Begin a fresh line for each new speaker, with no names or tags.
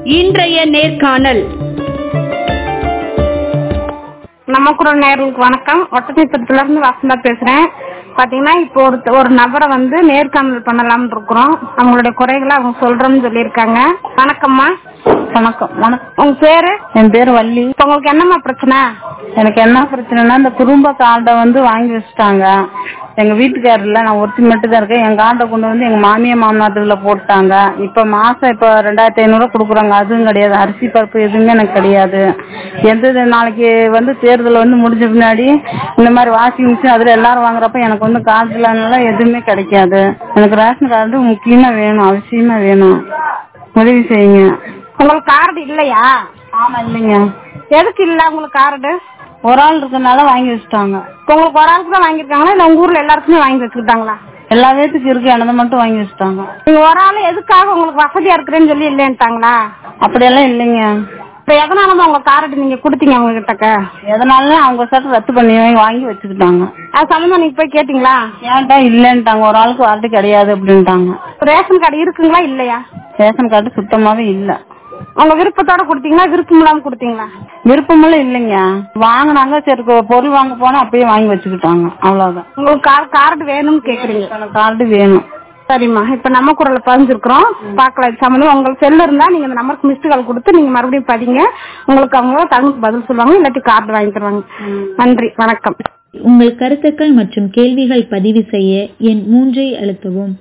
இன்றைய நேர்காணல்
நமக்குறள் நேர்களுக்கு வணக்கம் ஒட்டச்சத்திரத்துல இருந்து வசந்தா பேசுறேன் பாத்தீங்கன்னா இப்போ ஒரு ஒரு நபரை வந்து நேர்காணல் பண்ணலாம்னு இருக்கிறோம் அவங்களுடைய குறைகளை அவங்க சொல்றோம்னு சொல்லியிருக்காங்க வணக்கம்மா
வணக்கம் வணக்கம்
உங்க பேரு
என் பேர் வள்ளி
இப்ப உங்களுக்கு என்னம்மா பிரச்சனை
எனக்கு என்ன பிரச்சனைனா இந்த குடும்ப கார்டை வந்து வாங்கி வச்சுட்டாங்க எங்க வீட்டுக்காரர்ல நான் ஒருத்தி மட்டும் தான் இருக்கேன் என் கார்டை கொண்டு வந்து எங்க மாமியா மாமனாட்டுல போட்டாங்க இப்ப மாசம் இப்ப ரெண்டாயிரத்தி ஐநூறு ரூபா கொடுக்குறாங்க அதுவும் கிடையாது அரிசி பருப்பு எதுவுமே எனக்கு கிடையாது எந்த இது நாளைக்கு வந்து தேர்தல் வந்து முடிஞ்ச பின்னாடி இந்த மாதிரி வாஷிங் மிஷின் அதுல எல்லாரும் வாங்குறப்ப எனக்கு வந்து கார்டு இல்லாதனால எதுவுமே கிடைக்காது எனக்கு ரேஷன் கார்டு முக்கியமா வேணும் அவசியமா வேணும் உதவி செய்யுங்க
உங்களுக்கு கார்டு இல்லையா
ஆமா இல்லைங்க
எதுக்கு இல்ல உங்களுக்கு கார்டு
ஒரு ஆள் இருக்கனால வாங்கி வச்சுட்டாங்க
இப்ப உங்களுக்கு ஒரு ஆளுக்கு தான் வாங்கியிருக்காங்களா இல்ல உங்க ஊர்ல எல்லாருக்குமே வாங்கி வச்சுக்கிட்டாங்களா
எல்லா பேத்துக்கும் இருக்கு எனது மட்டும் வாங்கி வச்சுட்டாங்க
நீங்க ஒரு ஆள் எதுக்காக உங்களுக்கு வசதியா இருக்கிறேன்னு சொல்லி இல்லைன்ட்டாங்களா
அப்படியெல்லாம் இல்லைங்க
இப்ப எதனாலதான் உங்க கார்டு நீங்க கொடுத்தீங்க அவங்க கிட்டக்க
எதனால அவங்க சட்டை ரத்து பண்ணி வாங்கி வச்சுக்கிட்டாங்க
அது சம்பந்தம் நீங்க போய் கேட்டீங்களா
ஏன்டா இல்லன்ட்டாங்க ஒரு ஆளுக்கு வார்த்தை கிடையாது அப்படின்ட்டாங்க
ரேஷன் கார்டு இருக்குங்களா இல்லையா
ரேஷன் கார்டு சுத்தமாவே இல்ல
உங்க விருப்பத்தோட கொடுத்தீங்களா விருப்பம் இல்லாம கொடுத்தீங்களா
விருப்பமெல்லாம் இல்லைங்க வாங்கினாங்க சரி கொ- பொருள் வாங்க போனா அப்படியே வாங்கி வச்சுக்கிட்டாங்க அவ்வளவுதான்
உங்களுக்கு கார் கார்டு வேணும்னு கேக்குறீங்க
எனக்கு கார்டு வேணும்
சரிம்மா இப்ப நம்ம குரல்ல பதிஞ்சிருக்கிறோம் பாக்கலாம் இது சம்பந்தம் உங்களுக்கு செல்லு இருந்தா நீங்க இந்த நம்பருக்கு மிஸ்டு கால் கொடுத்து நீங்க மறுபடியும் பதிங்க உங்களுக்கு அவங்க தகுந்த பதில் சொல்லுவாங்க இல்லாட்டி கார்டு வாங்கி தருவாங்க நன்றி வணக்கம்
உங்கள் கருத்துக்கள் மற்றும் கேள்விகள் பதிவு செய்ய எண் மூன்றை அழுத்தவும்